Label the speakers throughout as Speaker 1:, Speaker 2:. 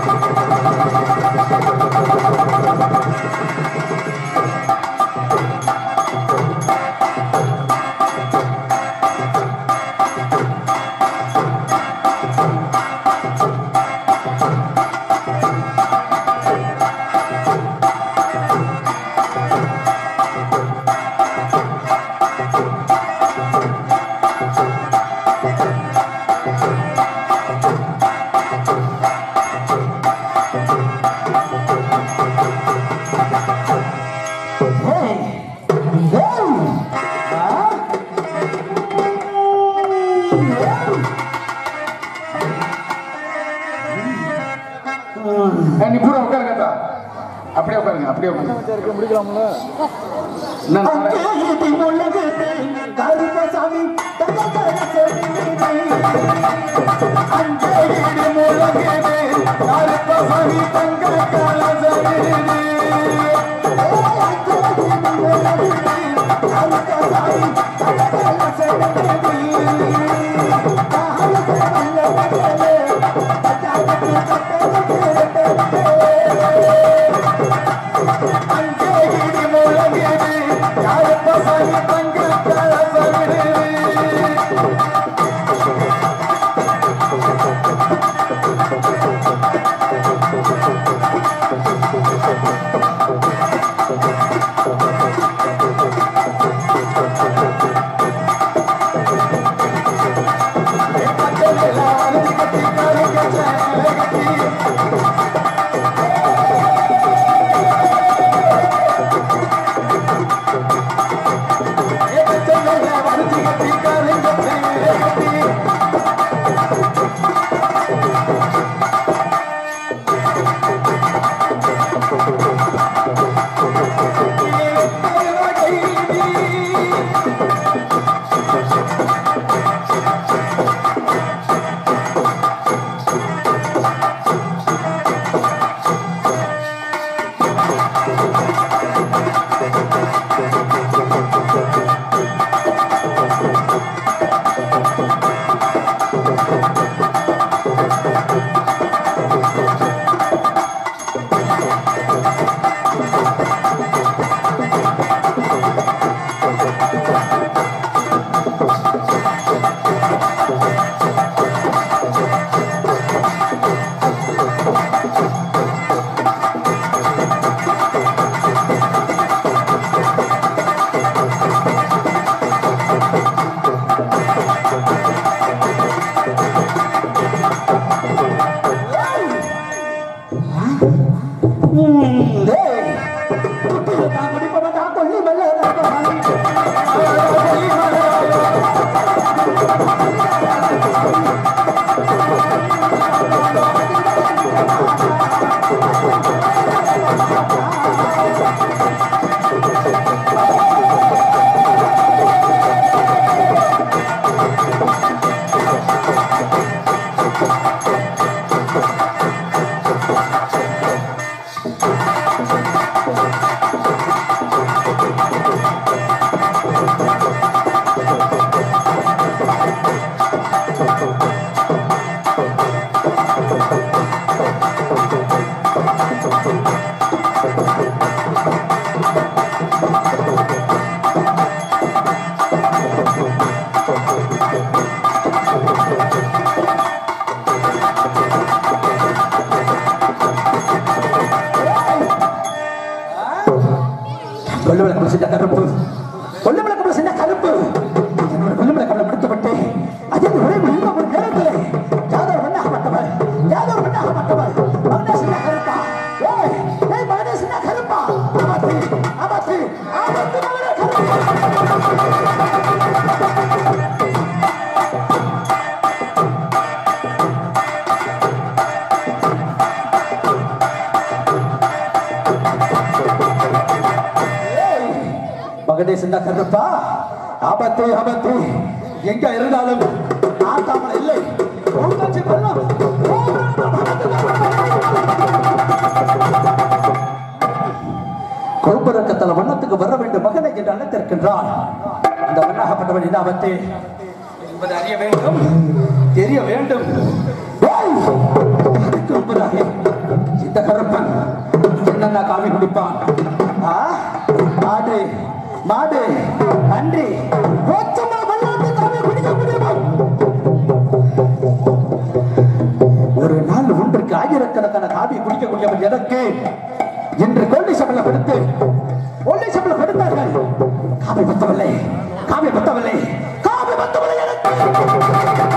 Speaker 1: நீ பூரா உட்காருங்க அப்படியே உட்காருங்க அப்படியே உட்காருங்க
Speaker 2: முடிக்கலாம்ல
Speaker 1: என்ன நாளை-
Speaker 3: கொள்ளுவிளக்கம் செஞ்ச கருப்பு கொள்ளுவிளக்கம் செஞ்ச கருப்பு என்னோட கொள்ளுவிளக்கம் முடித்துவிட்டு அதில் ஒரே முடிந்த ஒரு நேரத்தில் யாதோ ஒன்றாக மாட்டவர் யாதோ ஒன்றாக மாட்டவர் மகனே சின்ன கருப்பா ஏய் ஏய் மகனே சின்ன கருப்பா ஆபத்து ஆபத்து ஆபத்து மகனே கருப்பா மகனே சின்ன கருப்பா ஆபத்து ஆபத்து எங்க இருந்தாலும் ஆட்டாமல் இல்லை ஊர்காட்சி கொல்லும் கோபுரக்கத்தல வண்ணத்துக்கு வர வேண்டும் மகனை என்று அழைத்திருக்கின்றான் அந்த மண்ணாகப்பட்டவன் என்ன ஆபத்து என்பதை அறிய வேண்டும் தெரிய வேண்டும் ஏய்! அதுக்கு முன்பதாக இந்த கருப்பன் என்னென்ன காவி குடிப்பான் ஆ? ஆடு மாடு நன்றி கோச்சமா வெள்ளாட்டு காவி குடிக்க முடியுமா ஒரு நாள் ஒன்றுக்கு ஆயிரக்கணக்கான காவி குடிக்கக்கூடியவன் எனக்கு இன்று கொள்ளை சம்பளம் கொடுத்து கொள்ளை சம்பளம் கொடுத்தார்கள் காவி பத்தவில்லை காவி பத்தவில்லை காவி பத்தவில்லை எனக்கு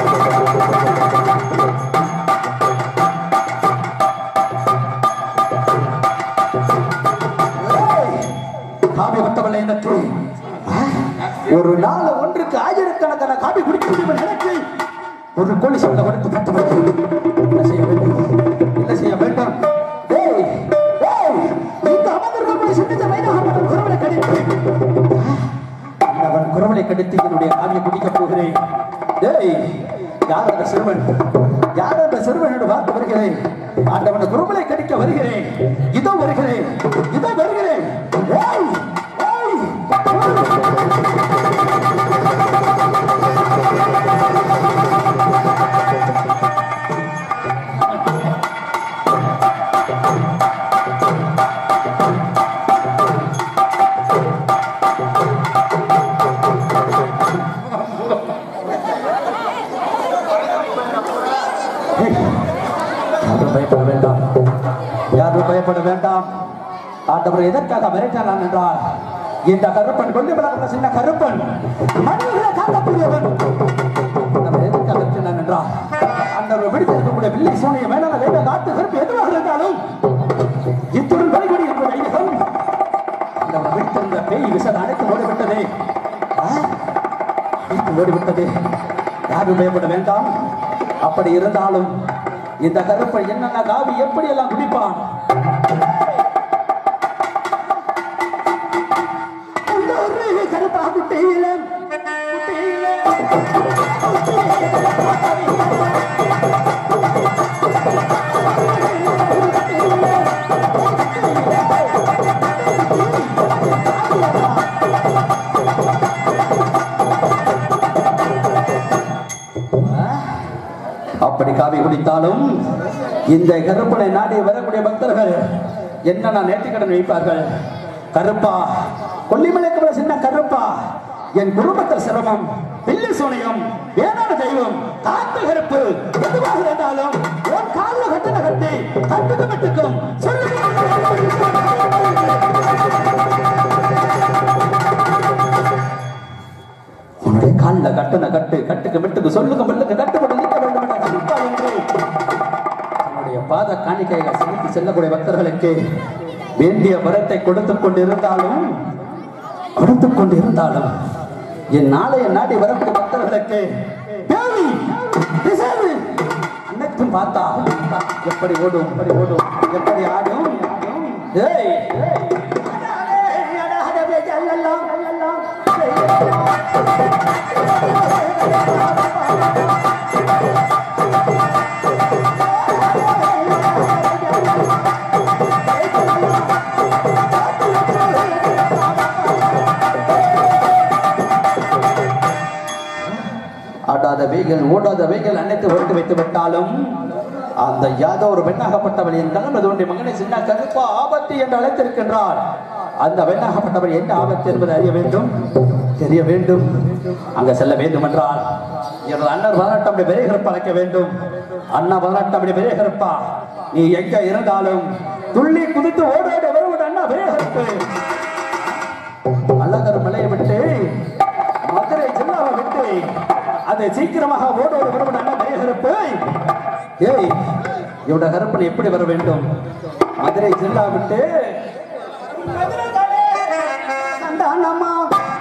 Speaker 3: ஏய், காவி பத்தவில்லை எனக்கு ஆ? ஒரு நாள் ஒன்றுக்கு ஆயிரக்கணக்கான காவி குடிக்க முடியும் எனக்கு ஒரு கோழி சம்பளம் கொடுத்து பத்தவில்லை என்ன செய்ய வேண்டும் என்ன செய்ய வேண்டும் ஏய், ஏய், இந்த அமர்ந்திருக்கக்கூடிய சின்னச்ச வைரகப்பட்ட குரவலை கடித்து அவன் குரவலை கடித்து என்னுடைய காவியை குடிக்கப் போகிறேன் ஏய் யார் அந்த சிறுவன் யார் அந்த சிறுவனோடு பார்த்து வருகிறேன் ஆண்டவன் குரவலை கடிக்க வருகிறேன் இதோ வருகிறேன் இதோ வருகிறேன் ஏய், ஏய், ஏய். யாரும் பயப்பட வேண்டாம் யாரும் பயப்பட வேண்டாம் ஆண்டவர் எதற்காக மிரட்டான் என்றால் இந்த கருப்பன் கொண்டு விளக்கிற சின்ன கருப்பன் மனிதர்களை காக்கக்கூடியவன் நம்ம எதற்காக மிரட்டினான் என்றால் ஆண்டவர் விடுத்திருக்கக்கூடிய வில்லை சூனிய மேலான வேத காட்டு கருப்பு எதுவாக இருந்தாலும் இத்துடன் வழிபடி என்னுடைய ஐயகம் நம்ம விடுத்திருந்த பேய் விசை அனைத்து ஓடிவிட்டதே ஆ? அனைத்து ஓடிவிட்டது யாரும் பயப்பட வேண்டாம் அப்படி இருந்தாலும் இந்த கருப்பை என்னென்ன காவி எப்படி எல்லாம் குடிப்பான் உள்ளூர் கருப்பா குட்டையில குட்டையில அப்படி காவி குடித்தாலும் இந்த கருப்பனை நாடி வரக்கூடிய பக்தர்கள் என்னென்ன நேர்த்திக்கடன் வைப்பார்கள் கருப்பா கொல்லிமலைக்கு சின்ன கருப்பா என் குடும்பத்தில் சிரமம் பில்லி சூனியம் வேணான தெய்வம் காத்து கருப்பு எதுவாக இருந்தாலும் உன் காலில் கட்டின கட்டி கட்டுக்கு மட்டுக்கும் உன்னுடைய காலில் கட்டின கட்டு கட்டுக்கு மெட்டுக்கு சொல்லுக்கு மெட்டுக்கு கட்டுப்பட்டு நிற்க வேண்டும் என்ற கருப்பா என்று தன்னுடைய பாத காணிக்கைகளை செலுத்தி செல்லக்கூடிய பக்தர்களுக்கு வேண்டிய வரத்தை கொடுத்துக் கொண்டிருந்தாலும் கொடுத்துக் கொண்டிருந்தாலும் என் நாளைய நாடி வரக்கூடிய பக்தர்களுக்கு பேவி, பிசாசு, அனைத்தும் பார்த்தா எப்படி ஓடும் எப்படி ஓடும் எப்படி ஆடும் ஏய் ஆடாத வேகள் ஓடாத வேகள் அனைத்து ஒடுக்கி வைத்து விட்டாலும் அந்த யாதோ ஒரு பெண்ணாகப்பட்டவள் என் தலைமை தோன்றி மகனை சின்ன கருப்பா ஆபத்து என்று அழைத்திருக்கின்றார் அந்த பெண்ணாகப்பட்டவள் என்ன ஆபத்து என்பதை அறிய வேண்டும் தெரிய வேண்டும் அங்க செல்ல வேண்டும் என்றால் எனது அண்ணன் பதினெட்டு அப்படி பெரிய கருப்பா அழைக்க வேண்டும் அண்ணா பதினெட்டு அப்படி பெரிய கருப்பா நீ எங்க இருந்தாலும் துள்ளி குதித்து ஓடோடி வருவது அண்ணா பெரிய கருப்பு அழகர் மலையை விட்டு மதுரை ஜில்லாவை விட்டு அது சீக்கிரமாக ஓடோடு வருவன் அண்ணா பெரிய கருப்பு ஏய் இவட கருப்பன் எப்படி வர வேண்டும் மதுரை ஜில்லா விட்டு சந்தானம்மா.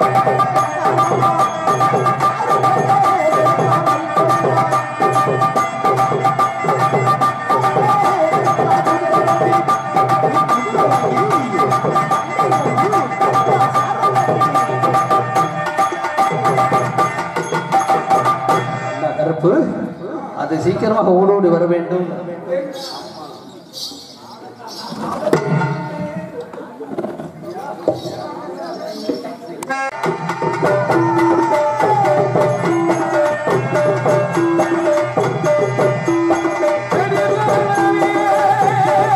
Speaker 3: அண்ணா கருப்பு அது சீக்கிரமாக ஓடோடி வர வேண்டும்
Speaker 1: Hey!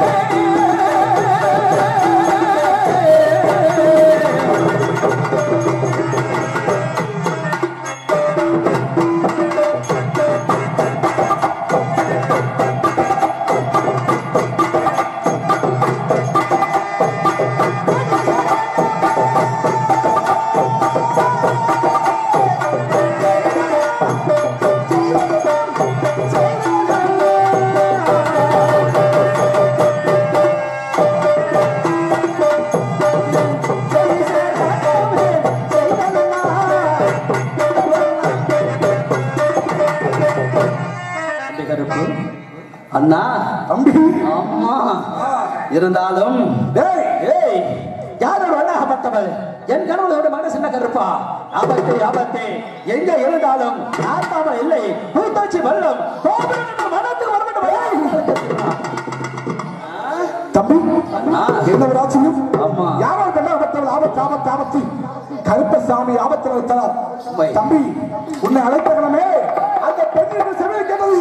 Speaker 2: இருந்தாலும்
Speaker 3: டேய்
Speaker 2: ஏய் யார் ஒரு வண்ணாகப்பட்டவள் என் கணவனோட மனசு என்ன கருப்பா ஆபத்து ஆபத்து எங்க இருந்தாலும் ஆத்தாமல் இல்லை பூத்தாச்சி வெள்ளம் கோபுரம் என்ற மனத்துக்கு வரவேண்டும்
Speaker 3: தம்பி
Speaker 2: ஆ.
Speaker 3: என்ன ஒரு ஆச்சரியம்
Speaker 2: ஆமா.
Speaker 3: யாரோ கண்டா ஆபத்து ஆபத்து ஆபத்து ஆபத்து கருப்பசாமி ஆபத்தில் வைத்தார்
Speaker 2: உண்மை.
Speaker 3: தம்பி உன்னை அழைத்தவனமே அந்த பெண்ணிற்கு செவியை கேட்டது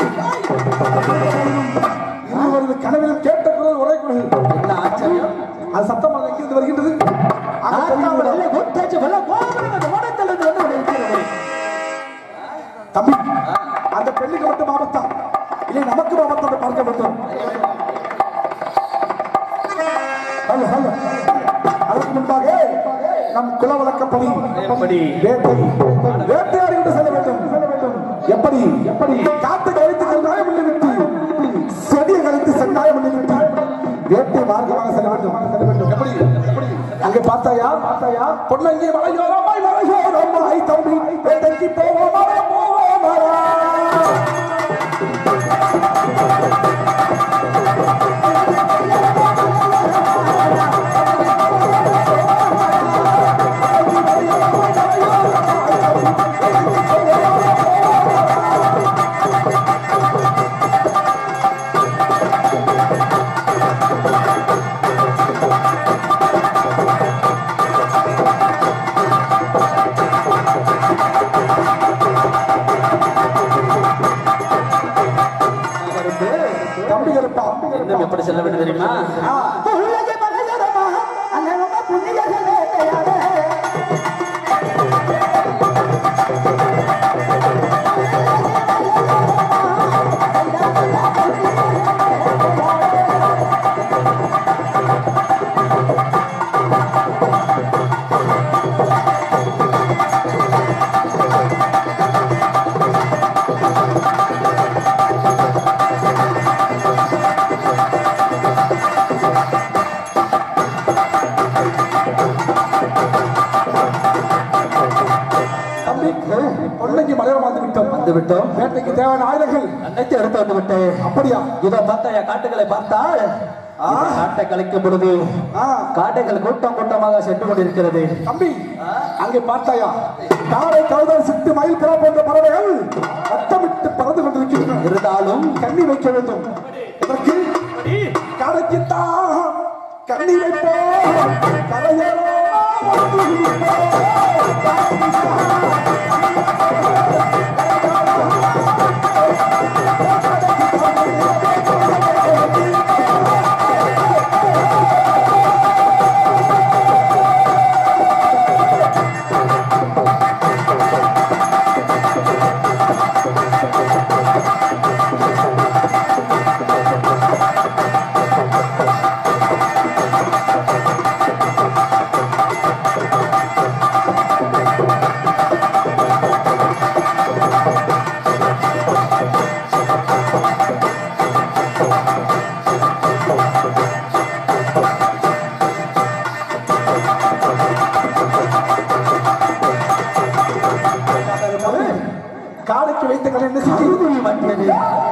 Speaker 3: இருவரது கனவிலும் கேட்ட குரல் ஒரே குரல்
Speaker 2: என்ன ஆச்சரியம்
Speaker 3: அது சத்தமாக எங்கிருந்து வருகின்றது அங்க
Speaker 2: ஆத்தாமல்
Speaker 3: தெரிகிறது.
Speaker 2: இல்லை பூத்தாச்சி வெள்ளம் கோபுரம் என்ற மனத்திலிருந்து வந்து கொண்டிருக்கிறது
Speaker 3: தம்பி அந்த பெண்ணுக்கு மட்டும் ஆபத்தா இல்லை நமக்கு ஆபத்தை பார்க்க வேண்டும் ஹலோ ஹலோ அதற்கு முன்பாக நம் குல வழக்கப்படி
Speaker 2: எப்படி?
Speaker 3: வேட்டை வேட்டையாடி கொண்டு செல்ல வேண்டும் செல்ல வேண்டும் எப்படி எப்படி காத்து கழித்து சென்றாயம் விட்டு செடியை கழித்து சென்றாயம் விட்டு வேட்டை மார்க்கமாக செல்ல வேண்டும் செல்ல வேண்டும் எப்படி எப்படி அங்கே பார்த்தாயா பார்த்தாயா பொன்னங்கி மலையோரமாய் மலையோரமாய் தம்பி வேட்டைக்கு போவோமா போவோமா தம்பி கருப்பா
Speaker 2: இன்னும் எப்படி செல்ல வேண்டும் தெரியுமா
Speaker 3: தம்பி பொன்னங்கி மலையோரம் வந்து விட்டோம்
Speaker 2: வந்து விட்டோம்
Speaker 3: வேட்டைக்கு தேவையான ஆயுதங்கள்
Speaker 2: அனைத்து எடுத்து வந்து விட்டேன்
Speaker 3: அப்படியா
Speaker 2: இதோ பார்த்தாயா காட்டுகளை பார்த்தால் இந்த காட்டை கழிக்கும் பொழுது
Speaker 3: ஆ
Speaker 2: காட்டைகள் கூட்டம் கூட்டமாக சென்று கொண்டிருக்கிறது
Speaker 3: தம்பி அங்கே பார்த்தாயா காரை கழுதல் சிட்டு மயில் புறா போன்ற பறவைகள் வட்டமிட்டு பறந்து கொண்டிருக்கின்றன
Speaker 2: இருந்தாலும்
Speaker 3: கண்ணி வைக்க வேண்டும் இதற்கு கரைக்குத்தான் கண்ணி வைப்போம் கரையோரம் வந்து காலைக்கு வைத்த கலை என்ன செய்ய
Speaker 2: கருதுரி மாட்டியது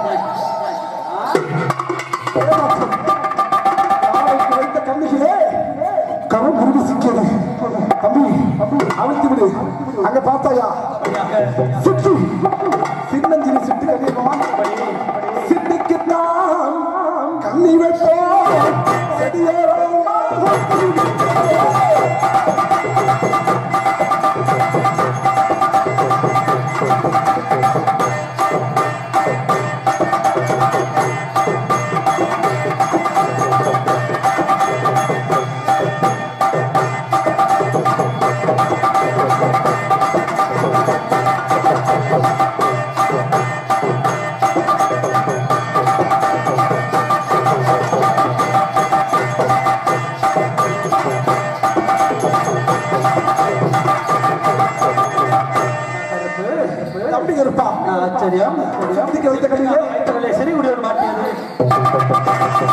Speaker 3: காலைக்கு வைத்த கண்ணுகளே கரம் உருவி சிக்கியது தம்பி அழுத்தி விடு அங்க பார்த்தாயா சுற்று சின்னஞ்சிறு சிட்டு கண்ணியமான் சிட்டுக்குத்தான் கண்ணி வைப்போம் செடியோரம் தம்பி இருப்பா
Speaker 2: ஆச்சரியம்
Speaker 3: சிட்டிக்கு வைத்த கண்ணிலே
Speaker 2: கட்டளை சரி குடியோடு மாட்டியது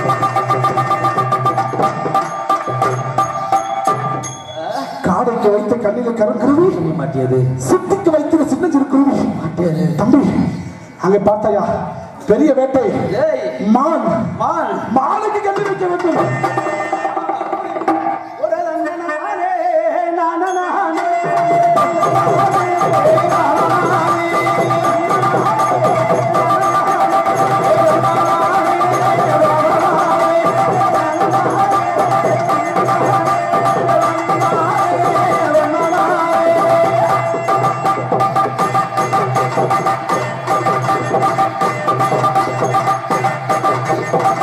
Speaker 3: காடைக்கு வைத்த கண்ணிலே கருங்குருவி
Speaker 2: மாட்டியது
Speaker 3: சிட்டிக்கு வைக்கிற சின்ன சிறு குருவி தம்பி அங்கே பார்த்தாயா பெரிய வேட்டை
Speaker 2: ஏய்
Speaker 3: மான்
Speaker 2: மான்
Speaker 3: மானுக்கு கண்ணி வைக்க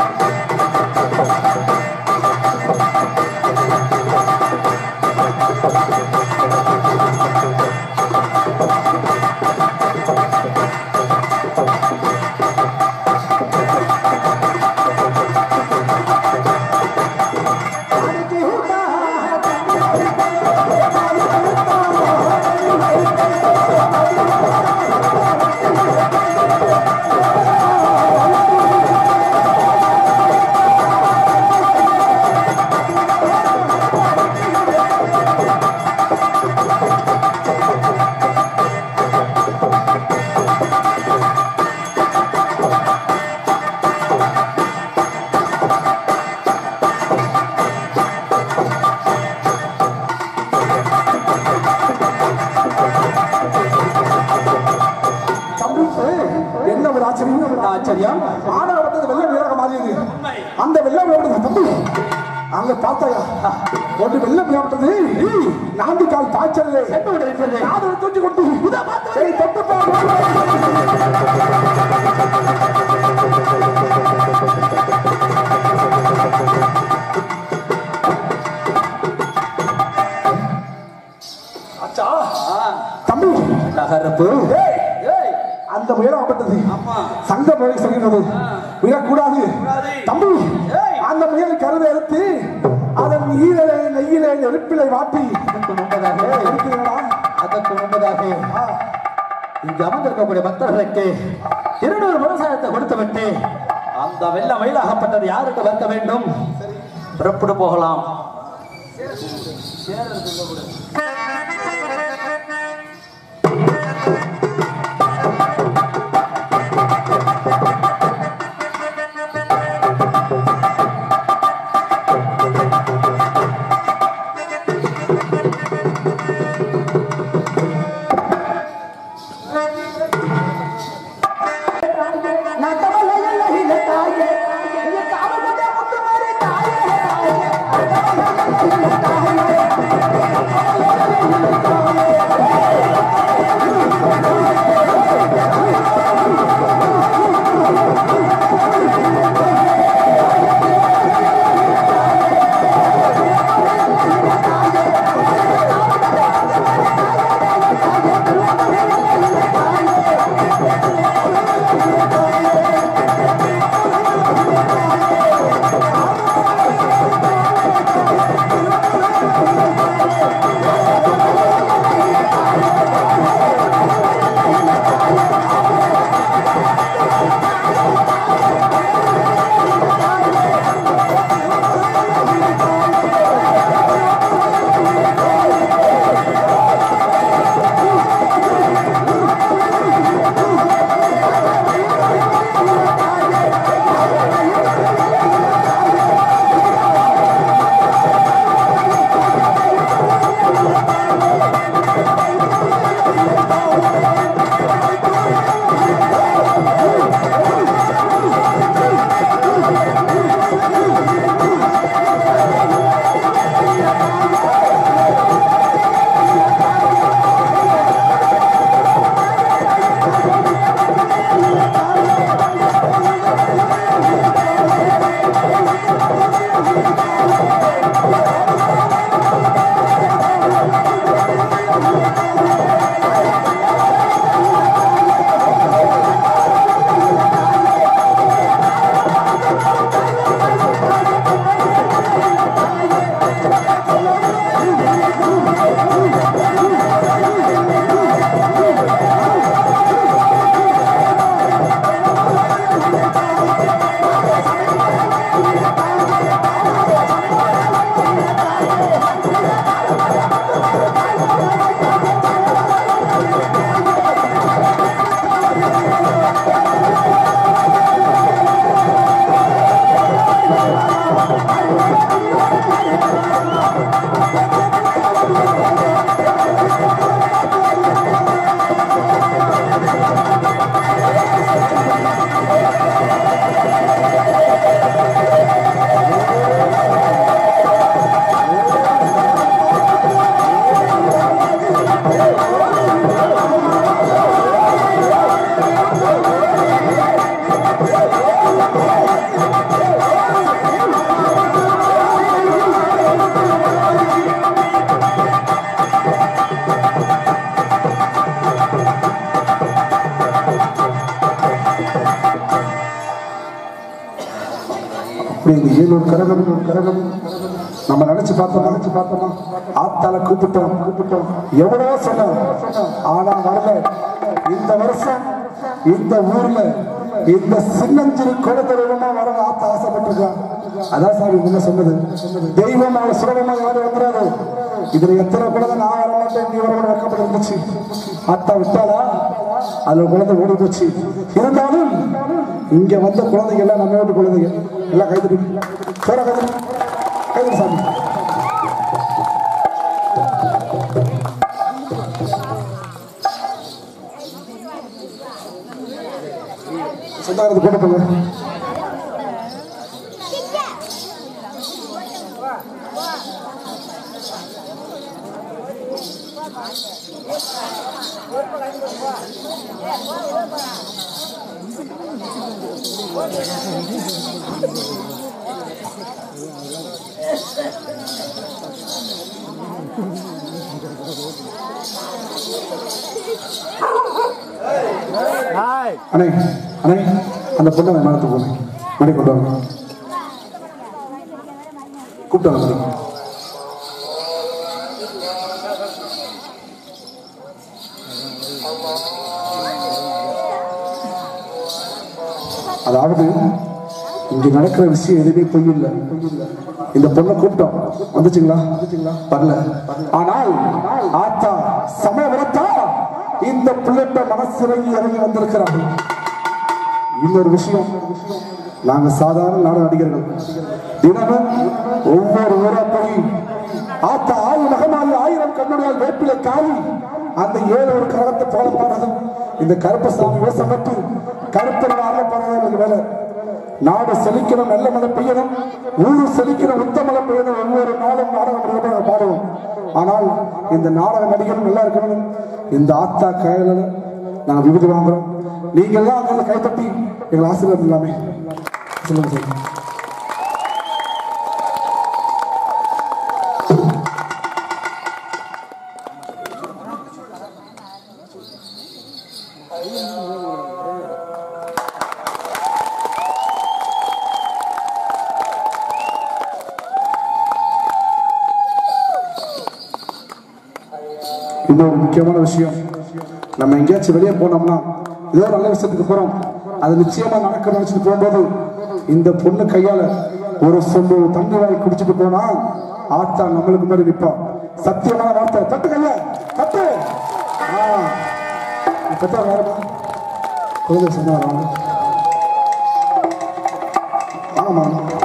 Speaker 3: தம்பி என்ன ஒரு ஆச்சரியம் ஒரு ஆச்சரியம் ஆனா வந்தது வெள்ளம் வீரக மாறியது அந்த வெள்ளம் ஓடுது தம்பி அங்க பார்த்தாயா ஒரு வெள்ளம் ஏற்பட்டது நான்கு கால் பாய்ச்சல் நாடு தூக்கி கொண்டு இதா பார்த்து ஏய், தொட்டு பாரு. அச்சா தம்பி
Speaker 2: நகரப்பு
Speaker 3: ஏய், ஏய், அந்த முயலம் ஆபத்தது சங்க முறை சொல்கிறது விடக்கூடாது தம்பி அந்த முயல் கருதை எடுத்து அதன் ஈரலை நெய்யிலே நெருப்பிலை வாட்டி
Speaker 2: அதற்கு முன்பதாக
Speaker 3: இருக்கிறதா?
Speaker 2: அதற்கு முன்பதாக இங்கு அமர்ந்திருக்கக்கூடிய பக்தர்களுக்கு திருநூறு விவசாயத்தை கொடுத்து விட்டு அந்த வெள்ள மயிலாகப்பட்டது யாருக்கு வந்த வேண்டும் புறப்பட்டு போகலாம்
Speaker 3: ஆ
Speaker 1: அப்படி இந்த ஏழூர் கரகம் கரகம் நம்ம நினைச்சு பார்த்தோம் நினைச்சு பார்த்தோமா ஆத்தால கூப்பிட்டோம் கூப்பிட்டோம் எவ்வளவோ சொன்னோம் ஆனா வரல இந்த வருஷம் இந்த ஊர்ல இந்த சின்னஞ்சிறு குழந்தைமா வர ஆத்த ஆசைப்பட்டிருக்கான் அதான் சாமி முன்ன சொன்னது தெய்வம் அவளை சுலபமா யாரும் வந்துடாது இதுல எத்தனை குழந்தை நான் வர மாட்டேன் நீ வர வைக்கப்பட்டு இருந்துச்சு அத்தா விட்டாளா அதுல குழந்தை ஓடி போச்சு இருந்தாலும் இங்க வந்த குழந்தைங்க எல்லாம் நம்ம வீட்டு குழந்தைங்க எல்லாம் கைத்தடி போற கைத்தடி கைத்தடி சாமி சொந்தாரது கொண்டு போங்க அண்ணே அண்ணே அந்த பொண்ணை மனத்து போனேன் மணி கொண்டு வாங்க கூப்பிட்டு வாங்க மணி. அதாவது இங்க நடக்கிற விஷயம் எதுவுமே பொய் இல்லை இந்த பொண்ணை கூப்பிட்டோம் வந்துச்சுங்களா வரல ஆனால் ஆத்தா சமயபுரத்தா இந்த பிள்ளைட்ட மனசிறங்கி இறங்கி வந்திருக்கிறான் இன்னொரு விஷயம் நாங்க சாதாரண நாடக நடிகர்கள் தினமும் ஒவ்வொரு ஊரா போய் ஆத்தா ஆயு மகமாயி ஆயிரம் கண்ணுடையால் வேப்பிலை காரி அந்த ஏழு ஒரு கரகத்தை போல பாடுறதும் இந்த கருப்பசாமி வேசப்பட்டு கருப்பர் ஆட பாடுறது எனக்கு வேலை நாடு செழிக்கணும் நல்ல மழை பெய்யணும் ஊரு செழிக்கணும் உத்த மழை பெய்யணும் ஒவ்வொரு நாளும் நாடகம் முடியும் நாங்கள் பாடுவோம் ஆனால் இந்த நாடக நடிகரும் நல்லா இருக்கணும் இந்த ஆத்தா கையில நாங்கள் விருது வாங்குறோம் நீங்க எல்லாம் அங்கே கைத்தட்டி எங்களை ஆசீர்வாதம் இல்லாமே சொல்லுங்க சார் இன்னொரு முக்கியமான விஷயம் நம்ம எங்கேயாச்சும் வெளியே போனோம்னா ஏதோ ஒரு நல்ல விஷயத்துக்கு போறோம் அது நிச்சயமா நடக்கணும்னு நினைச்சிட்டு போகும்போது இந்த பொண்ணு கையால ஒரு சொம்பு தண்ணி வாங்கி குடிச்சிட்டு போனா ஆத்தா நம்மளுக்கு முன்னாடி நிற்பா சத்தியமான வார்த்தை தட்டு கைய தட்டு ஆ. பெத்தா வேறமா குழந்தை சொன்னா வாங்க ஆமா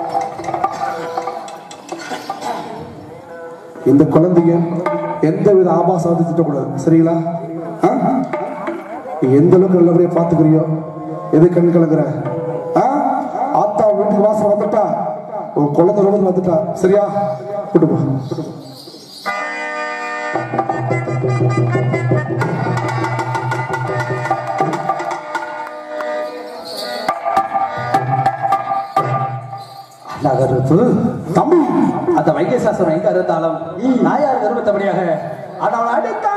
Speaker 1: இந்த குழந்தைய எந்த வித ஆபாசத்தை திட்டக்கூடாது சரிங்களா ஆ? நீ எந்த அளவுக்கு நல்லபடியா பாத்துக்கிறியோ எது கண் கலங்குற ஆ? ஆத்தா வீட்டுக்கு வாசல் வந்துட்டா உன் குழந்தை ரோடு வந்துட்டா சரியா கூட்டு போ கூட்டு போ.
Speaker 2: நகருப்பு
Speaker 1: தம்பி
Speaker 2: அந்த வைத்தியசாஸ்திரம் எங்க இருந்தாலும் நாயார் நிறுவத்தபடியாக ஆனால் அடித்த